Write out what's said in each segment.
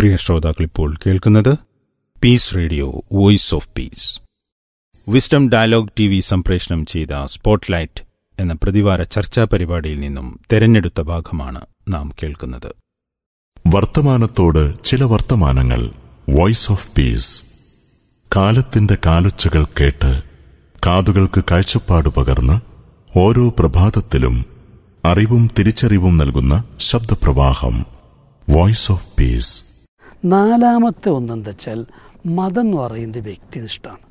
പ്രിയ ശ്രോതാക്കളിപ്പോൾ കേൾക്കുന്നത് peace radio voice of peace wisdom dialogue T V സംപ്രേഷണം ചെയ്ത സ്പോട്ട്ലൈറ്റ് എന്ന പ്രതിവാര ചർച്ചാ പരിപാടിയിൽ നിന്നും തെരഞ്ഞെടുത്ത ഭാഗമാണ് നാം കേൾക്കുന്നത് വർത്തമാനത്തോട് ചില വർത്തമാനങ്ങൾ വോയിസ് ഓഫ് പീസ് കാലത്തിന്റെ കാലൊച്ചകൾ കേട്ട് കാതുകൾക്ക് കാഴ്ചപ്പാട് പകർന്ന് ഓരോ പ്രഭാതത്തിലും അറിവും തിരിച്ചറിവും നൽകുന്ന ശബ്ദപ്രവാഹം വോയിസ് ഓഫ് പീസ് നാലാമത്തെ ഒന്നെന്താ വെച്ചാൽ മതം എന്ന് പറയുന്നത് വ്യക്തിനിഷ്ഠമാണ്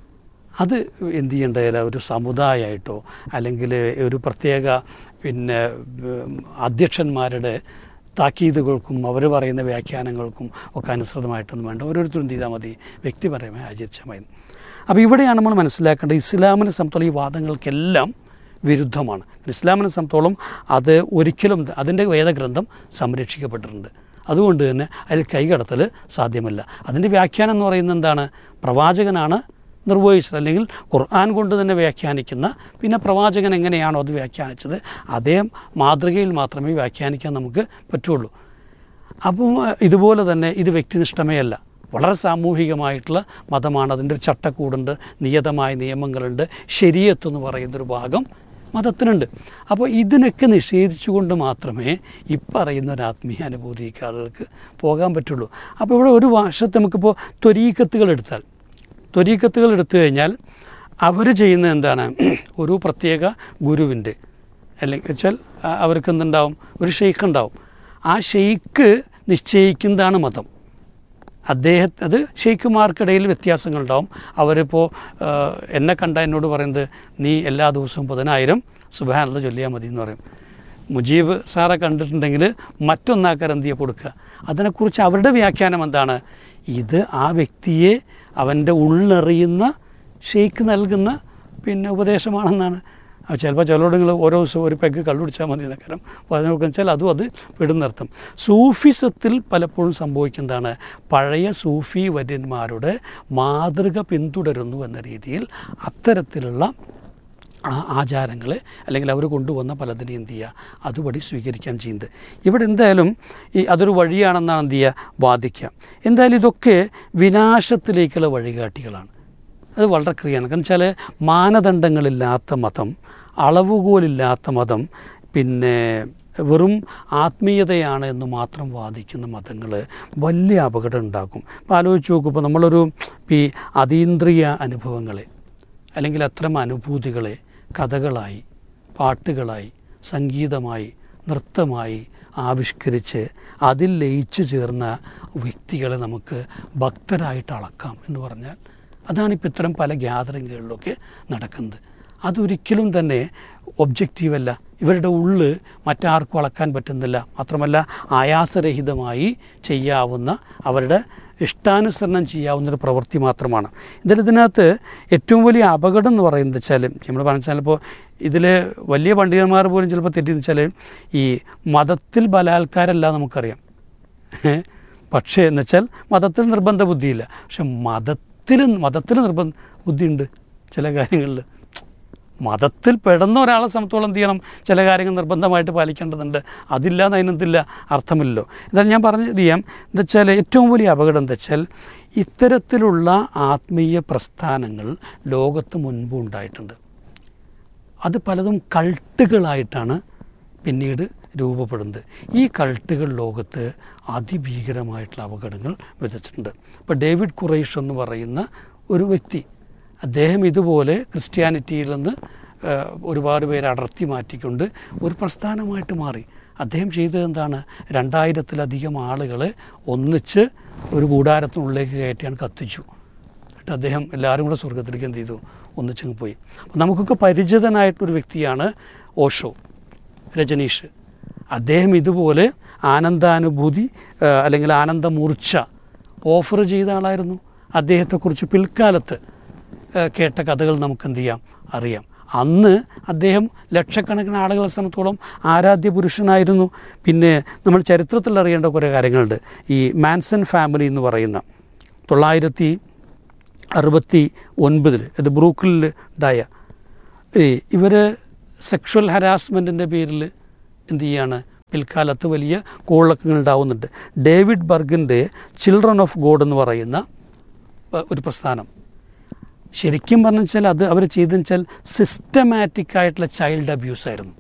അത് എന്ത് ചെയ്യേണ്ടതില്ല ഒരു സമുദായമായിട്ടോ അല്ലെങ്കിൽ ഒരു പ്രത്യേക പിന്നെ ഉം, അധ്യക്ഷന്മാരുടെ താക്കീതുകൾക്കും അവർ പറയുന്ന വ്യാഖ്യാനങ്ങൾക്കും ഒക്കെ അനുസൃതമായിട്ടൊന്നും വേണ്ട ഓരോരുത്തരും എന്ത് ചെയ്താൽ മതി വ്യക്തിപരമായി ആചരിച്ചാൽ മതി അപ്പോൾ ഇവിടെയാണ് നമ്മൾ മനസ്സിലാക്കേണ്ടത് ഇസ്ലാമിനെ സംബന്ധിച്ചുള്ള ഈ വാദങ്ങൾക്കെല്ലാം വിരുദ്ധമാണ് ഇസ്ലാമിനെ സംബന്ധിച്ചോളം അത് ഒരിക്കലും അതിൻ്റെ വേദഗ്രന്ഥം സംരക്ഷിക്കപ്പെട്ടിട്ടുണ്ട് അതുകൊണ്ട് തന്നെ അതിൽ കൈകടത്തൽ സാധ്യമല്ല അതിൻ്റെ വ്യാഖ്യാനം എന്ന് പറയുന്നത് എന്താണ് പ്രവാചകനാണ് നിർവഹിച്ചത് അല്ലെങ്കിൽ ഖുർആൻ കൊണ്ട് തന്നെ വ്യാഖ്യാനിക്കുന്ന പിന്നെ പ്രവാചകൻ എങ്ങനെയാണോ അത് വ്യാഖ്യാനിച്ചത് അതേ മാതൃകയിൽ മാത്രമേ വ്യാഖ്യാനിക്കാൻ നമുക്ക് പറ്റുള്ളൂ അപ്പം ഇതുപോലെ തന്നെ ഇത് വ്യക്തിനിഷ്ഠമേ അല്ല വളരെ സാമൂഹികമായിട്ടുള്ള മതമാണ് അതിൻ്റെ ഒരു ചട്ടക്കൂടുണ്ട് നിയതമായ നിയമങ്ങളുണ്ട് ശരിയത്ത് എന്ന് പറയുന്നൊരു ഭാഗം മതത്തിനുണ്ട് അപ്പോൾ ഇതിനൊക്കെ നിഷേധിച്ചുകൊണ്ട് മാത്രമേ ഈ പറയുന്ന ഒരു ആത്മീയാനുഭൂതിക്ക് ആളുകൾക്ക് പോകാൻ പറ്റുള്ളൂ അപ്പോൾ ഇവിടെ ഒരു വർഷത്തെ നമുക്കിപ്പോൾ ത്വരീക്കത്തുകൾ എടുത്താൽ ത്വരീക്കത്തുകൾ എടുത്തു കഴിഞ്ഞാൽ അവർ ചെയ്യുന്നത് എന്താണ് ഒരു പ്രത്യേക ഗുരുവിൻ്റെ അല്ലെങ്കിൽ വെച്ചാൽ ആ, അവർക്ക് എന്തുണ്ടാവും ഒരു ഷെയ്ഖ് ഉണ്ടാവും ആ ഷെയ്ഖ് നിശ്ചയിക്കുന്നതാണ് മതം അദ്ദേഹത്തെ അത് ഷെയ്ഖുമാർക്കിടയിൽ വ്യത്യാസങ്ങളുണ്ടാവും അവരിപ്പോൾ എന്നെ കണ്ട എന്നോട് പറയുന്നത് നീ എല്ലാ ദിവസവും പതിനായിരം സുബാനുള്ള ചൊല്ലിയാൽ മതി എന്ന് പറയും മുജീബ് സാറെ കണ്ടിട്ടുണ്ടെങ്കിൽ മറ്റൊന്നാക്കാർ എന്ത് ചെയ്യുക കൊടുക്കുക അതിനെക്കുറിച്ച് അവരുടെ വ്യാഖ്യാനം എന്താണ് ഇത് ആ വ്യക്തിയെ അവൻ്റെ ഉള്ളറിയുന്ന ഷെയ്ഖ് നൽകുന്ന പിന്നെ ഉപദേശമാണെന്നാണ് ആ ചിലപ്പോൾ ചിലരോട് നിങ്ങൾ ഓരോ ദിവസവും ഒരു പെഗ് കള്ളു കുടിച്ചാൽ മതി എന്നൊക്കെ അപ്പോൾ അതിനൊക്കെ വെച്ചാൽ അതും അത് പെടുന്നർത്ഥം സൂഫിസത്തിൽ പലപ്പോഴും സംഭവിക്കുന്നതാണ് പഴയ സൂഫി വര്യന്മാരുടെ മാതൃക പിന്തുടരുന്നു എന്ന രീതിയിൽ അത്തരത്തിലുള്ള ആ ആചാരങ്ങളെ അല്ലെങ്കിൽ അവർ കൊണ്ടുവന്ന പലതിനെ എന്ത് ചെയ്യുക അതുപടി സ്വീകരിക്കാൻ ചെയ്യുന്നത് ഇവിടെ എന്തായാലും ഈ അതൊരു വഴിയാണെന്നാണ് എന്ത് ചെയ്യുക വാദിക്കുക എന്തായാലും ഇതൊക്കെ വിനാശത്തിലേക്കുള്ള വഴികാട്ടികളാണ് അത് വളരെ ക്രിയാണ് കാരണം വെച്ചാൽ മാനദണ്ഡങ്ങളില്ലാത്ത മതം അളവുകോലില്ലാത്ത മതം പിന്നെ വെറും ആത്മീയതയാണ് എന്ന് മാത്രം വാദിക്കുന്ന മതങ്ങൾ വലിയ അപകടം ഉണ്ടാക്കും ഇപ്പോൾ ആലോചിച്ച് നോക്കുമ്പോൾ നമ്മളൊരു ഈ അതീന്ദ്രിയ അനുഭവങ്ങളെ അല്ലെങ്കിൽ അത്തരം അനുഭൂതികളെ കഥകളായി പാട്ടുകളായി സംഗീതമായി നൃത്തമായി ആവിഷ്കരിച്ച് അതിൽ ലയിച്ചു ചേർന്ന വ്യക്തികളെ നമുക്ക് ഭക്തരായിട്ട് അളക്കാം എന്ന് പറഞ്ഞാൽ അതാണിപ്പോൾ ഇത്തരം പല ഗ്യാതറിങ്ങുകളിലൊക്കെ നടക്കുന്നത് അതൊരിക്കലും തന്നെ ഒബ്ജക്റ്റീവല്ല ഇവരുടെ ഉള്ള് മറ്റാർക്കും അളക്കാൻ പറ്റുന്നില്ല മാത്രമല്ല ആയാസരഹിതമായി ചെയ്യാവുന്ന അവരുടെ ഇഷ്ടാനുസരണം ചെയ്യാവുന്ന ഒരു പ്രവൃത്തി മാത്രമാണ് എന്തായാലും ഇതിനകത്ത് ഏറ്റവും വലിയ അപകടം എന്ന് പറയുന്നത് വെച്ചാൽ നമ്മൾ പറഞ്ഞ ചിലപ്പോൾ ഇതിൽ വലിയ പണ്ഡിതന്മാർ പോലും ചിലപ്പോൾ തെറ്റിയെന്ന് വെച്ചാൽ ഈ മതത്തിൽ ബലാത്കാരമല്ല നമുക്കറിയാം ഏ? പക്ഷേ എന്ന് വെച്ചാൽ മതത്തിൽ നിർബന്ധ ബുദ്ധിയില്ല പക്ഷെ മതത്തിൽ മതത്തിൽ നിർബന്ധ ബുദ്ധിയുണ്ട് ചില കാര്യങ്ങളിൽ മതത്തിൽ പെടുന്ന ഒരാളെ സംബന്ധിച്ചോളം എന്ത് ചെയ്യണം ചില കാര്യങ്ങൾ നിർബന്ധമായിട്ട് പാലിക്കേണ്ടതുണ്ട് അതില്ലാതെ അതിനെന്തില്ല അർത്ഥമില്ലല്ലോ എന്തായാലും ഞാൻ പറഞ്ഞത് ചെയ്യാം എന്താ വെച്ചാൽ ഏറ്റവും വലിയ അപകടം എന്താ വെച്ചാൽ ഇത്തരത്തിലുള്ള ആത്മീയ പ്രസ്ഥാനങ്ങൾ ലോകത്ത് മുൻപ് ഉണ്ടായിട്ടുണ്ട് അത് പലതും കൾട്ടുകളായിട്ടാണ് പിന്നീട് രൂപപ്പെടുന്നത് ഈ കൾട്ടുകൾ ലോകത്ത് അതിഭീകരമായിട്ടുള്ള അപകടങ്ങൾ വിതച്ചിട്ടുണ്ട് ഇപ്പോൾ ഡേവിഡ് ഖുറൈഷ് എന്ന് പറയുന്ന ഒരു വ്യക്തി അദ്ദേഹം ഇതുപോലെ ക്രിസ്ത്യാനിറ്റിയിൽ നിന്ന് ആ, ഒരുപാട് പേരെ അടർത്തി മാറ്റിക്കൊണ്ട് ഒരു പ്രസ്ഥാനമായിട്ട് മാറി അദ്ദേഹം ചെയ്തത് എന്താണ് രണ്ടായിരത്തിലധികം ആളുകളെ ഒന്നിച്ച് ഒരു കൂടാരത്തിനുള്ളിലേക്ക് കയറ്റിയാണ് കത്തിച്ചു എന്നിട്ട് അദ്ദേഹം എല്ലാവരും കൂടെ സ്വർഗത്തിലേക്ക് എന്ത് ചെയ്തു ഒന്നിച്ചങ്ങ് പോയി അപ്പോൾ നമുക്കൊക്കെ പരിചിതനായിട്ടൊരു വ്യക്തിയാണ് ഓഷോ രജനീഷ് അദ്ദേഹം ഇതുപോലെ ആനന്ദാനുഭൂതി ആ, അല്ലെങ്കിൽ ആനന്ദമൂർച്ച ഓഫർ ചെയ്ത ആളായിരുന്നു അദ്ദേഹത്തെക്കുറിച്ച് പിൽക്കാലത്ത് ആ, കേട്ട കഥകൾ നമുക്ക് എന്ത് ചെയ്യാം അറിയാം അന്ന് അദ്ദേഹം ലക്ഷക്കണക്കിന് ആളുകളെ സംബന്ധിച്ചോളം ആരാധ്യ പുരുഷനായിരുന്നു പിന്നെ നമ്മൾ ചരിത്രത്തിൽ അറിയേണ്ട കുറേ കാര്യങ്ങളുണ്ട് ഈ മാൻസൺ ഫാമിലി എന്ന് പറയുന്ന തൊള്ളായിരത്തി അറുപത്തി ഒൻപതിൽ ഇത് ബ്രൂക്കിലിൽ ഉണ്ടായ ഈ ഇവർ സെക്ഷൽ ഹരാസ്മെൻറ്റിൻ്റെ പേരിൽ എന്ത് ചെയ്യാണ് പിൽക്കാലത്ത് വലിയ കോളക്കങ്ങൾ ഉണ്ടാവുന്നുണ്ട് ഡേവിഡ് ബർഗിൻ്റെ ചിൽഡ്രൻ ഓഫ് ഗോഡ് എന്ന് പറയുന്ന ഏഹ്, ഒരു പ്രസ്ഥാനം ശരിക്കും പറഞ്ഞു വെച്ചാൽ അത് അവർ ചെയ്തെന്ന് വെച്ചാൽ സിസ്റ്റമാറ്റിക് ആയിട്ടുള്ള ചൈൽഡ് അബ്യൂസ് ആയിരുന്നു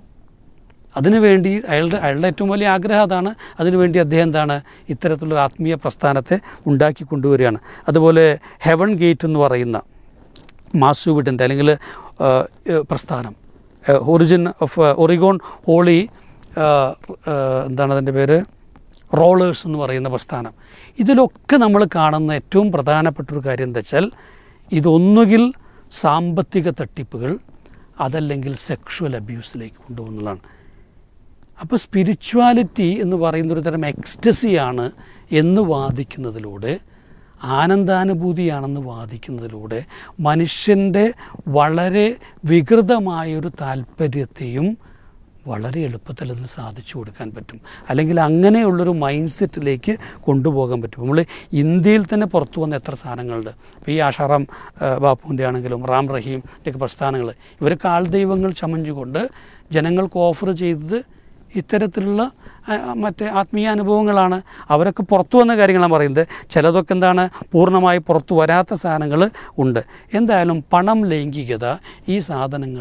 അതിനുവേണ്ടി അയാളുടെ അയാളുടെ ഏറ്റവും വലിയ ആഗ്രഹം അതാണ് അതിനുവേണ്ടി അദ്ദേഹം എന്താണ് ഇത്തരത്തിലുള്ള ആത്മീയ പ്രസ്ഥാനത്തെ ഉണ്ടാക്കി കൊണ്ടുവരികയാണ് അതുപോലെ ഹെവൻ ഗേറ്റ് എന്ന് പറയുന്ന മാസുവിഡിൻ്റെ അല്ലെങ്കിൽ ആ, ഏ, പ്രസ്ഥാനം ഒറിജിൻ ഓഫ് ഒറിഗോൺ ഹോളി ആ, ആ, എന്താണ് അതിൻ്റെ പേര് റോളേഴ്സ് എന്ന് പറയുന്ന പ്രസ്ഥാനം ഇതിലൊക്കെ നമ്മൾ കാണുന്ന ഏറ്റവും പ്രധാനപ്പെട്ട ഒരു കാര്യം എന്താ വെച്ചാൽ ഇതൊന്നുകിൽ സാമ്പത്തിക തട്ടിപ്പുകൾ അതല്ലെങ്കിൽ സെക്ഷുവൽ അബ്യൂസിലേക്ക് കൊണ്ടുപോകുന്നതാണ് അപ്പോൾ സ്പിരിച്വാലിറ്റി എന്ന് പറയുന്ന ഒരു തരം എക്സ്റ്റസിയാണ് എന്ന് വാദിക്കുന്നതിലൂടെ ആനന്ദാനുഭൂതിയാണെന്ന് വാദിക്കുന്നതിലൂടെ മനുഷ്യൻ്റെ വളരെ വികൃതമായൊരു താല്പര്യത്തെയും വളരെ എളുപ്പത്തിൽ അതിന് സാധിച്ചു കൊടുക്കാൻ പറ്റും അല്ലെങ്കിൽ അങ്ങനെയുള്ളൊരു മൈൻഡ് സെറ്റിലേക്ക് കൊണ്ടുപോകാൻ പറ്റും നമ്മൾ ഇന്ത്യയിൽ തന്നെ പുറത്തു വന്ന എത്ര സാധനങ്ങളുണ്ട് ഇപ്പോൾ ഈ ആഷാറാം ബാപ്പുവിൻ്റെ ആണെങ്കിലും റാം റഹീം ഒക്കെ പ്രസ്ഥാനങ്ങൾ ഇവരൊക്കെ ആൾ ദൈവങ്ങൾ ചമഞ്ഞുകൊണ്ട് ജനങ്ങൾക്ക് ഓഫർ ചെയ്തത് ഇത്തരത്തിലുള്ള ആ, മറ്റേ ആത്മീയ അനുഭവങ്ങളാണ് അവരൊക്കെ പുറത്തു വന്ന കാര്യങ്ങളാണ് പറയുന്നത് ചിലതൊക്കെ എന്താണ് പൂർണ്ണമായി പുറത്തു വരാത്ത സാധനങ്ങൾ ഉണ്ട് എന്തായാലും പണം ലൈംഗികത ഈ സാധനങ്ങൾ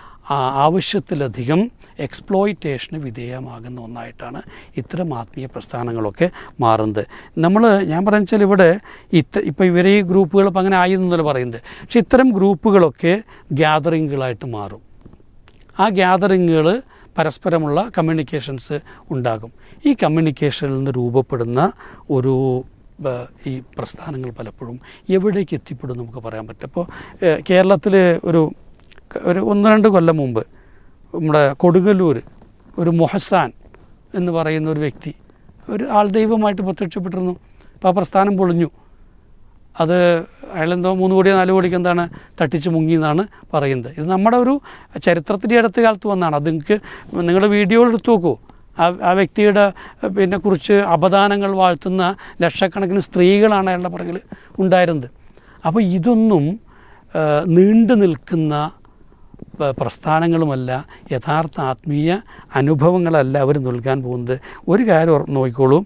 ആവശ്യത്തിലധികം എക്സ്പ്ലോയിറ്റേഷന് വിധേയമാകുന്ന ഒന്നായിട്ടാണ് ഇത്തരം ആത്മീയ പ്രസ്ഥാനങ്ങളൊക്കെ മാറുന്നത് നമ്മൾ ഞാൻ പറയുന്നത് വെച്ചാൽ ഇവിടെ ഇത്ത ഇപ്പോൾ ഇവരെ ഈ ഗ്രൂപ്പുകൾ ഇപ്പം അങ്ങനെ ആയി എന്നല്ല പറയുന്നത് പക്ഷെ ഇത്തരം ഗ്രൂപ്പുകളൊക്കെ ഗ്യാതറിങ്ങുകളായിട്ട് മാറും ആ ഗ്യാതറിങ്ങുകൾ പരസ്പരമുള്ള കമ്മ്യൂണിക്കേഷൻസ് ഉണ്ടാകും ഈ കമ്മ്യൂണിക്കേഷനിൽ നിന്ന് രൂപപ്പെടുന്ന ഒരു ബ, ഈ പ്രസ്ഥാനങ്ങൾ പലപ്പോഴും എവിടേക്ക് എത്തിപ്പെടും നമുക്ക് പറയാൻ പറ്റും അപ്പോൾ കേരളത്തിൽ ഒരു ഒരു ഒന്ന് രണ്ട് കൊല്ലം മുമ്പ് നമ്മുടെ കൊടുങ്ങല്ലൂർ ഒരു മൊഹസാൻ എന്ന് പറയുന്ന ഒരു വ്യക്തി ഒരു ആൾ ദൈവമായിട്ട് പ്രത്യക്ഷപ്പെട്ടിരുന്നു അപ്പോൾ ആ പ്രസ്ഥാനം പൊളിഞ്ഞു അത് അയാളെന്തോ മൂന്ന് കോടിയോ നാല് കോടിക്ക് എന്താണ് തട്ടിച്ച് മുങ്ങി എന്നാണ് പറയുന്നത് ഇത് നമ്മുടെ ഒരു ചരിത്രത്തിൻ്റെ അടുത്ത കാലത്ത് വന്നതാണ് അത് നിങ്ങൾക്ക് നിങ്ങളുടെ വീഡിയോ എടുത്തു നോക്കൂ ആ ആ വ്യക്തിയുടെ പിന്നെ കുറിച്ച് അപദാനങ്ങൾ വാഴ്ത്തുന്ന ലക്ഷക്കണക്കിന് സ്ത്രീകളാണ് അയാളുടെ പുറകിൽ ഉണ്ടായിരുന്നത് അപ്പോൾ ഇതൊന്നും ആ, നീണ്ടു നിൽക്കുന്ന പ- പ്രസ്ഥാനങ്ങളുമല്ല യഥാർത്ഥ ആത്മീയ അനുഭവങ്ങളല്ല അവർ നൽകാൻ പോകുന്നത് ഒരു കാര്യം ഓർ- നോക്കിക്കോളൂ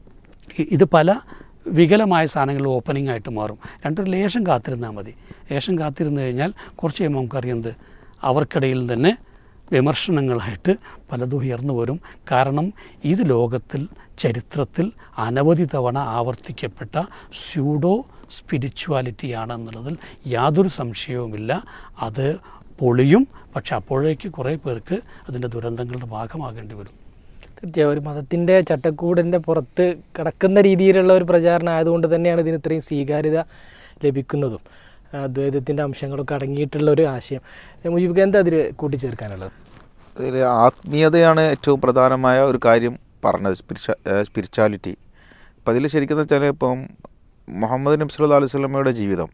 ഇ- ഇത് പല വികലമായ സാധനങ്ങൾ ഓപ്പണിംഗ് ആയിട്ട് മാറും രണ്ടൊരു ലേശം കാത്തിരുന്നാൽ മതി ലേശം കാത്തിരുന്ന് കഴിഞ്ഞാൽ കുറച്ച് കഴിയുമ്പോൾ നമുക്കറിയുന്നത് അവർക്കിടയിൽ തന്നെ വിമർശനങ്ങളായിട്ട് പലതും ഉയർന്നു വരും കാരണം ഇത് ലോകത്തിൽ ചരിത്രത്തിൽ അനവധി തവണ ആവർത്തിക്കപ്പെട്ട സ്യൂഡോ സ്പിരിച്വാലിറ്റിയാണ് എന്നുള്ളതിൽ യാതൊരു സംശയവുമില്ല അത് പൊളിയും പക്ഷെ അപ്പോഴേക്ക് കുറേ പേർക്ക് അതിൻ്റെ ദുരന്തങ്ങളുടെ ഭാഗമാകേണ്ടി വരും തീർച്ചയായും ഒരു മതത്തിന്റെ ചട്ടക്കൂടിന്റെ പുറത്ത് കിടക്കുന്ന രീതിയിലുള്ള ഒരു പ്രചാരണം ആയതുകൊണ്ട് തന്നെയാണ് ഇതിന് ഇത്രയും സ്വീകാര്യത ലഭിക്കുന്നതും ആ, ദ്വൈതത്തിന്റെ അംശങ്ങളൊക്കെ അടങ്ങിയിട്ടുള്ള ഒരു ആശയം മുജീബ് എന്താ അതിൽ കൂട്ടിച്ചേർക്കാനുള്ളത് അതിൽ ആത്മീയതയാണ് ഏറ്റവും പ്രധാനമായ ഒരു കാര്യം പറഞ്ഞത് സ്പിരിച്വ സ്പിരിച്വാലിറ്റി അപ്പം അതിൽ ശരിക്കും വെച്ചാൽ ഇപ്പം മുഹമ്മദ് നബി സല്ലല്ലാഹു അലൈഹി വസല്ലമയുടെ ജീവിതം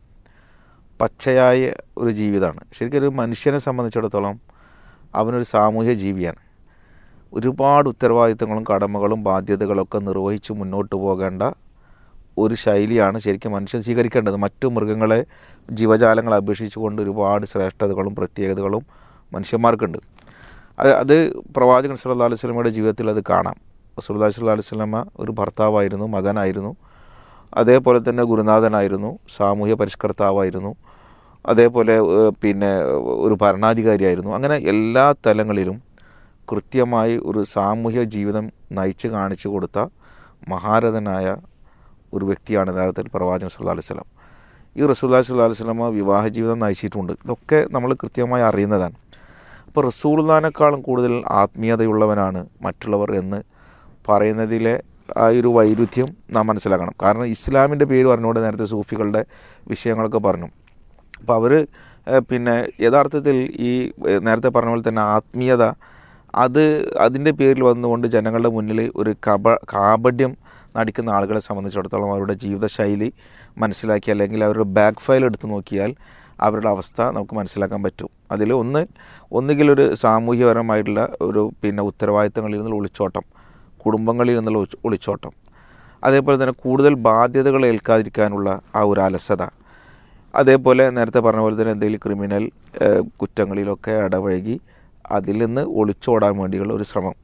പച്ചയായ ഒരു ജീവിതമാണ് ശരിക്കും ഒരു മനുഷ്യനെ സംബന്ധിച്ചിടത്തോളം അവനൊരു സാമൂഹ്യ ജീവിയാണ് ഒരുപാട് ഉത്തരവാദിത്തങ്ങളും കടമകളും ബാധ്യതകളൊക്കെ നിർവഹിച്ച് മുന്നോട്ട് പോകേണ്ട ഒരു ശൈലിയാണ് ശരിക്കും മനുഷ്യൻ സ്വീകരിക്കേണ്ടത് മറ്റു മൃഗങ്ങളെ ജീവജാലങ്ങളെ അപേക്ഷിച്ചുകൊണ്ട് ഒരുപാട് ശ്രേഷ്ഠതകളും പ്രത്യേകതകളും മനുഷ്യന്മാർക്കുണ്ട് അത് അത് പ്രവാചകൻ സല്ലല്ലാഹു അലൈഹി വസല്ലമയുടെ ജീവിതത്തിൽ അത് കാണാം റസൂലുള്ളാഹി സ്വല്ലല്ലാഹു അലൈഹി വസല്ലമ ഒരു ഭർത്താവായിരുന്നു മകനായിരുന്നു അതേപോലെ തന്നെ ഗുരുനാഥനായിരുന്നു സാമൂഹ്യ പരിഷ്കർത്താവായിരുന്നു അതേപോലെ ഏഹ്, പിന്നെ ഒരു ഭരണാധികാരിയായിരുന്നു അങ്ങനെ എല്ലാ തലങ്ങളിലും കൃത്യമായി ഒരു സാമൂഹ്യ ജീവിതം നയിച്ച് കാണിച്ചു കൊടുത്ത മഹാരഥനായ ഒരു വ്യക്തിയാണ് യഥാർത്ഥത്തിൽ പ്രവാചകൻ സല്ലല്ലാഹു അലൈഹി വസല്ലം ഈ റസൂല്ലാ സല്ലല്ലാഹു അലൈഹി വസല്ലമ വിവാഹ ജീവിതം നയിച്ചിട്ടുണ്ട് ഇതൊക്കെ നമ്മൾ കൃത്യമായി അറിയുന്നതാണ് അപ്പോൾ റസൂൽദാനേക്കാളും കൂടുതൽ ആത്മീയതയുള്ളവനാണ് മറ്റുള്ളവർ എന്ന് പറയുന്നതിലെ ആ ഒരു വൈരുദ്ധ്യം നാം മനസ്സിലാക്കണം കാരണം ഇസ്ലാമിൻ്റെ പേര് പറഞ്ഞുകൊണ്ട് നേരത്തെ സൂഫികളുടെ വിഷയങ്ങളൊക്കെ പറഞ്ഞു അപ്പോൾ അവർ പിന്നെ യഥാർത്ഥത്തിൽ ഈ ഏഹ്, നേരത്തെ പറഞ്ഞ പോലെ തന്നെ ആത്മീയത അത് അതിൻ്റെ പേരിൽ വന്നുകൊണ്ട് ജനങ്ങളുടെ മുന്നിൽ ഒരു കപ കാപഢ്യം നടിക്കുന്ന ആളുകളെ സംബന്ധിച്ചിടത്തോളം അവരുടെ ജീവിതശൈലി മനസ്സിലാക്കി അല്ലെങ്കിൽ അവരുടെ ബാക്ക് ഫയൽ എടുത്ത് നോക്കിയാൽ അവരുടെ അവസ്ഥ നമുക്ക് മനസ്സിലാക്കാൻ പറ്റും അതിൽ ഒന്ന് ഒന്നുകിൽ ഒരു സാമൂഹ്യപരമായിട്ടുള്ള ഒരു പിന്നെ ഉത്തരവാദിത്തങ്ങളിൽ നിന്നുള്ള ഒളിച്ചോട്ടം കുടുംബങ്ങളിൽ നിന്നുള്ള ഒളിച്ച് ഒളിച്ചോട്ടം അതേപോലെ തന്നെ കൂടുതൽ ബാധ്യതകൾ ഏൽക്കാതിരിക്കാനുള്ള ആ ഒരു അലസത അതേപോലെ നേരത്തെ പറഞ്ഞ പോലെ തന്നെ എന്തെങ്കിലും ക്രിമിനൽ ഏഹ്, കുറ്റങ്ങളിലൊക്കെ ഇടപഴകി അതിൽ നിന്ന് ഒളിച്ചോടാൻ വേണ്ടിയുള്ള ഒരു ശ്രമം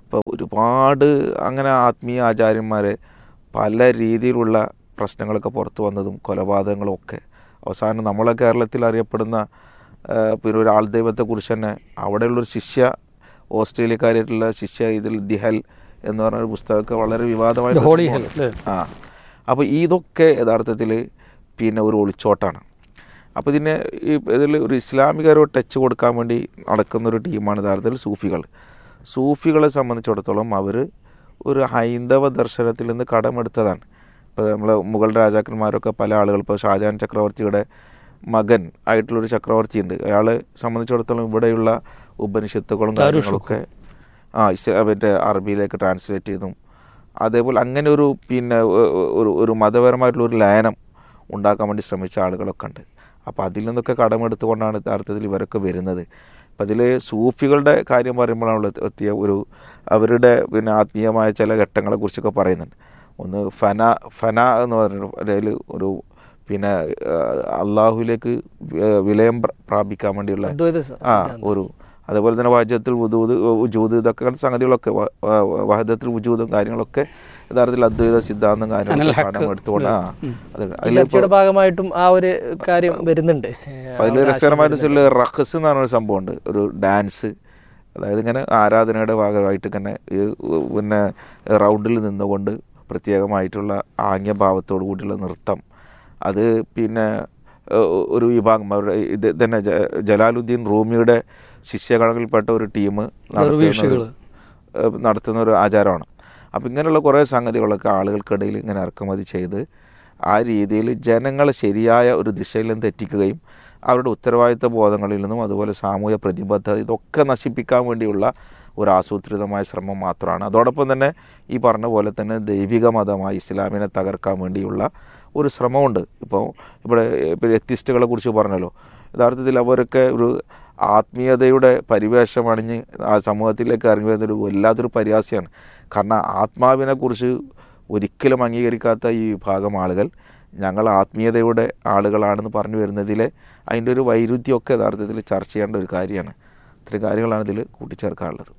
ഇപ്പോൾ ഒരുപാട് അങ്ങനെ ആത്മീയ ആചാര്യന്മാരെ പല രീതിയിലുള്ള പ്രശ്നങ്ങളൊക്കെ പുറത്തു വന്നതും കൊലപാതകങ്ങളും ഒക്കെ അവസാനം നമ്മളെ കേരളത്തിൽ അറിയപ്പെടുന്ന ആ, പിന്നെ ഒരു ആൾ ദൈവത്തെക്കുറിച്ച് തന്നെ അവിടെയുള്ളൊരു ശിഷ്യ ഓസ്ട്രേലിയക്കാരായിട്ടുള്ള ശിഷ്യ ഇതിൽ ദിഹൽ എന്ന് പറഞ്ഞ ഒരു പുസ്തകമൊക്കെ വളരെ വിവാദമായ The Holy Hell, അല്ലേ? ആ അപ്പോൾ ഇതൊക്കെ യഥാർത്ഥത്തിൽ പിന്നെ ഒരു ഒളിച്ചോട്ടാണ് അപ്പോൾ ഇതിനെ ഈ ഇതിൽ ഒരു ഇസ്ലാമികരോ ടച്ച് കൊടുക്കാൻ വേണ്ടി നടക്കുന്ന ഒരു ടീമാണ് യഥാർത്ഥത്തിൽ സൂഫികൾ സൂഫികളെ സംബന്ധിച്ചിടത്തോളം അവർ ഒരു ഹൈന്ദവ ദർശനത്തിൽ നിന്ന് കടമെടുത്തതാണ് ഇപ്പോൾ നമ്മളെ മുഗൾ രാജാക്കന്മാരൊക്കെ പല ആളുകൾ ഇപ്പോൾ ഷാജഹാൻ ചക്രവർത്തിയുടെ മകൻ ആയിട്ടുള്ളൊരു ചക്രവർത്തി ഉണ്ട് അയാളെ സംബന്ധിച്ചിടത്തോളം ഇവിടെയുള്ള ഉപനിഷത്തുകളും കാര്യങ്ങളൊക്കെ ആ ഇസ്ലാ മറ്റേ അറബിയിലേക്ക് ട്രാൻസ്ലേറ്റ് ചെയ്തും അതേപോലെ അങ്ങനെ ഒരു പിന്നെ ഒ- ഒ- ഒരു ഒരു മതപരമായിട്ടുള്ള ഒരു ലയനം ഉണ്ടാക്കാൻ വേണ്ടി ശ്രമിച്ച ആളുകളൊക്കെ ഉണ്ട് അപ്പോൾ അതിൽ നിന്നൊക്കെ കടമെടുത്തുകൊണ്ടാണ് യഥാർത്ഥത്തിൽ ഇവരൊക്കെ വരുന്നത് അപ്പം അതിൽ സൂഫികളുടെ കാര്യം പറയുമ്പോഴാണ് എത്തിയ ഒരു അവരുടെ പിന്നെ ആത്മീയമായ ചില ഘട്ടങ്ങളെക്കുറിച്ചൊക്കെ പറയുന്നുണ്ട് ഒന്ന് ഫന ഫന എന്ന് പറഞ്ഞ അതിൽ ഒരു പിന്നെ ആ, അള്ളാഹുവിലേക്ക് വി- വിലയം പ്ര- പ്രാപിക്കാൻ വേണ്ടിയുള്ള അദ്വൈത സ- ആ ഒരു അതേപോലെ തന്നെ വഹജത്തിൽ വുദൂദ് ഉജൂദ് ഇതൊക്കെ സംഗതികളൊക്കെ വ- വ- വഹദത്തിൽ ഉജൂദും കാര്യങ്ങളൊക്കെ യഥാർത്ഥത്തിൽ അദ്വൈത സിദ്ധാന്തം അനൽ കാര്യങ്ങളൊക്കെ ഹക്ക്. പാഠം എടുത്തുകൊണ്ട് ആ അത് ഈ അതിലിപ്പോ ചർച്ചയുടെ ഭാഗമായിട്ടും ആ ഒരു കാര്യം വരുന്നുണ്ട് അപ്പൊ അതിൽ രസകരമായിട്ട് വെച്ചാൽ റഖസ് എന്ന് പറഞ്ഞൊരു സംഭവമുണ്ട് ഒരു ഡാൻസ് അതായത് ഇങ്ങനെ ആരാധനയുടെ ഭാഗമായിട്ട് ഇങ്ങനെ ഈ പിന്നെ റൗണ്ടിൽ നിന്നുകൊണ്ട് പ്രത്യേകമായിട്ടുള്ള ആംഗ്യഭാവത്തോടു കൂടിയുള്ള നൃത്തം അത് പിന്നെ ഏഹ്, ഒരു വിഭാഗം അവരുടെ ഇത് തന്നെ ജ- ജലാലുദ്ദീൻ റൂമിയുടെ ശിഷ്യഗണങ്ങളിൽപ്പെട്ട ഒരു ടീം ദർവീഷുകള്. നടത്തുന്ന ഒരു ആചാരമാണ് അപ്പം ഇങ്ങനെയുള്ള കുറേ സംഗതികളൊക്കെ ആളുകൾക്കിടയിൽ ഇങ്ങനെ ഇറക്കുമതി ചെയ്ത് ആ രീതിയിൽ ജനങ്ങളെ ശരിയായ ഒരു ദിശയിൽ നിന്ന് തെറ്റിക്കുകയും അവരുടെ ഉത്തരവാദിത്ത ബോധങ്ങളിൽ നിന്നും അതുപോലെ സാമൂഹ്യ പ്രതിബദ്ധത ഇതൊക്കെ നശിപ്പിക്കാൻ വേണ്ടിയുള്ള ഒരു ആസൂത്രിതമായ ശ്രമം മാത്രമാണ് അതോടൊപ്പം തന്നെ ഈ പറഞ്ഞ പോലെ തന്നെ ദൈവിക മതമായി ഇസ്ലാമിനെ തകർക്കാൻ വേണ്ടിയുള്ള ഒരു ശ്രമമുണ്ട് ഇപ്പോൾ ഇവിടെ ഇപ്പോൾ എത്തിസ്റ്റുകളെ കുറിച്ച് പറഞ്ഞല്ലോ യഥാർത്ഥത്തിൽ അവരൊക്കെ ഒരു ആത്മീയതയുടെ പരിവേഷം അണിഞ്ഞ് ആ സമൂഹത്തിലേക്ക് ഇറങ്ങി വരുന്നൊരു വല്ലാത്തൊരു പരിഹാസ്യമാണ് കാരണം ആത്മാവിനെക്കുറിച്ച് ഒരിക്കലും അംഗീകരിക്കാത്ത ഈ വിഭാഗം ആളുകൾ ഞങ്ങൾ ആത്മീയതയുടെ ആളുകളാണെന്ന് പറഞ്ഞു വരുന്നതിലെ അതിൻ്റെ ഒരു വൈരുദ്ധ്യമൊക്കെ യഥാർത്ഥത്തിൽ ചർച്ച ചെയ്യേണ്ട ഒരു കാര്യമാണ് ഇത്തരം കാര്യങ്ങളാണ് ഇതിൽ കൂട്ടിച്ചേർക്കാനുള്ളത്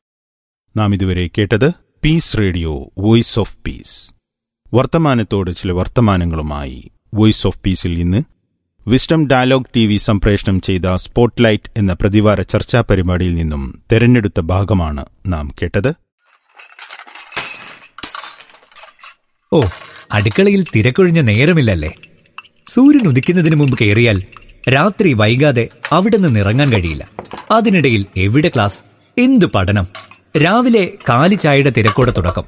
നാം ഇതുവരെ കേട്ടത് peace radio voice of peace വർത്തമാനത്തോട് ചില വർത്തമാനങ്ങളുമായി വോയിസ് ഓഫ് പീസിൽ ഇന്ന് വിസ്ഡം ഡയലോഗ് ടി വി സംപ്രേഷണം ചെയ്ത സ്പോട്ട്ലൈറ്റ് എന്ന പ്രതിവാര ചർച്ചാ പരിപാടിയിൽ നിന്നും തെരഞ്ഞെടുത്ത ഭാഗമാണ് നാം കേട്ടത് ഓ അടുക്കളയിൽ തിരക്കൊഴിഞ്ഞ നേരമില്ലല്ലേ സൂര്യൻ ഉദിക്കുന്നതിന് മുമ്പ് കയറിയാൽ രാത്രി വൈകാതെ അവിടെ നിന്ന് ഇറങ്ങാൻ കഴിയില്ല അതിനിടയിൽ എവിടെ ക്ലാസ് എന്ത് പഠനം രാവിലെ കാലി ചായയുടെ തിരക്കോടെ തുടക്കം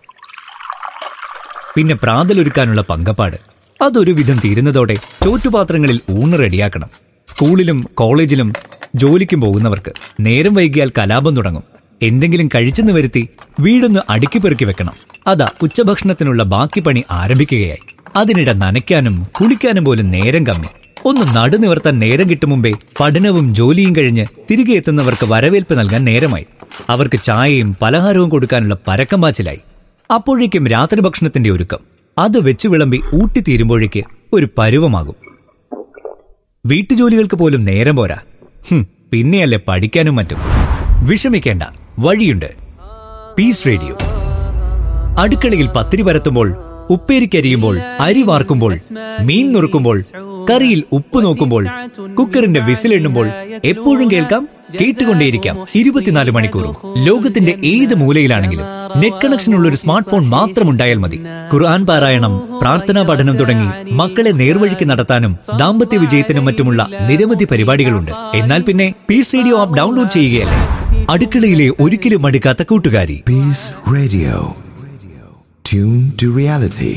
പിന്നെ പ്രാതലൊരുക്കാനുള്ള പങ്കപ്പാട് അതൊരു വിധം തീരുന്നതോടെ ചോറ്റുപാത്രങ്ങളിൽ ഊണ് റെഡിയാക്കണം സ്കൂളിലും കോളേജിലും ജോലിക്കും പോകുന്നവർക്ക് നേരം വൈകിയാൽ കലാപം തുടങ്ങും എന്തെങ്കിലും കഴിച്ചെന്ന് വരുത്തി വീടൊന്ന് അടുക്കി പെറുക്കി വെക്കണം അതാ ഉച്ചഭക്ഷണത്തിനുള്ള ബാക്കി പണി ആരംഭിക്കുകയായി അതിനിടെ നനയ്ക്കാനും കുളിക്കാനും പോലും നേരം കമ്മി ഒന്ന് നടുനിവർത്താൻ നേരം കിട്ടും മുമ്പേ പഠനവും ജോലിയും കഴിഞ്ഞ് തിരികെ എത്തുന്നവർക്ക് വരവേൽപ്പ് നൽകാൻ നേരമായി അവർക്ക് ചായയും പലഹാരവും കൊടുക്കാനുള്ള പരക്കം പാച്ചിലായി അപ്പോഴേക്കും രാത്രി ഭക്ഷണത്തിന്റെ ഒരുക്കം അത് വെച്ച് വിളമ്പി ഊട്ടിത്തീരുമ്പോഴേക്ക് ഒരു പരുവമാകും വീട്ടുജോലികൾക്ക് പോലും നേരം പോരാ ഹും, പിന്നെയല്ലേ പഠിക്കാനും മറ്റും വിഷമിക്കേണ്ട വഴിയുണ്ട് പീസ് റേഡിയോ അടുക്കളയിൽ പത്തിരി പരത്തുമ്പോൾ ഉപ്പേരിക്കരിയുമ്പോൾ അരി വാർക്കുമ്പോൾ മീൻ നുറുക്കുമ്പോൾ കറിയിൽ ഉപ്പ് നോക്കുമ്പോൾ കുക്കറിന്റെ വിസിലെണ്ണുമ്പോൾ എപ്പോഴും കേൾക്കാം കേട്ടുകൊണ്ടേയിരിക്കാം ഇരുപത്തിനാല് മണിക്കൂറും ലോകത്തിന്റെ ഏത് മൂലയിലാണെങ്കിലും നെറ്റ് കണക്ഷൻ ഉള്ള ഒരു സ്മാർട്ട് ഫോൺ മാത്രം ഉണ്ടായാൽ മതി ഖുർആൻ പാരായണം പ്രാർത്ഥനാ പഠനം തുടങ്ങി മക്കളെ നേർവഴിക്ക് നടത്താനും ദാമ്പത്യ വിജയത്തിനും മറ്റുമുള്ള നിരവധി പരിപാടികളുണ്ട് എന്നാൽ പിന്നെ പീസ് റേഡിയോ ആപ്പ് ഡൗൺലോഡ് ചെയ്യുകയല്ലേ അടുക്കളയിലെ ഒരിക്കലും മടുക്കാത്ത കൂട്ടുകാരി Peace Radio. Tune to reality.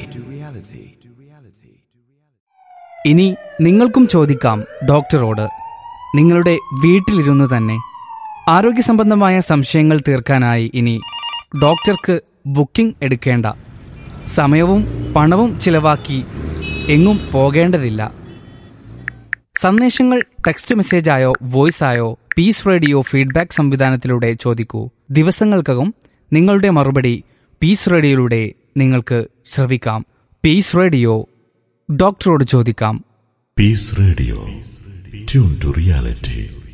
ഇനി നിങ്ങൾക്കും ചോദിക്കാം ഡോക്ടറോട് നിങ്ങളുടെ വീട്ടിലിരുന്ന് തന്നെ ആരോഗ്യ സംബന്ധമായ സംശയങ്ങൾ തീർക്കാനായി ഇനി ഡോക്ടർക്ക് ബുക്കിംഗ് എടുക്കേണ്ട സമയവും പണവും ചിലവാക്കി എങ്ങും പോകേണ്ടതില്ല സന്ദേശങ്ങൾ ടെക്സ്റ്റ് മെസ്സേജായോ വോയിസ് ആയോ പീസ് റേഡിയോ ഫീഡ്ബാക്ക് സംവിധാനത്തിലൂടെ ചോദിക്കൂ ദിവസങ്ങൾക്കകം നിങ്ങളുടെ മറുപടി പീസ് റേഡിയോയിലൂടെ നിങ്ങൾക്ക് ശ്രവിക്കാം പീസ് റേഡിയോ ഡോക്ടറോട് ചോദിക്കാം Peace Radio. Tune to reality.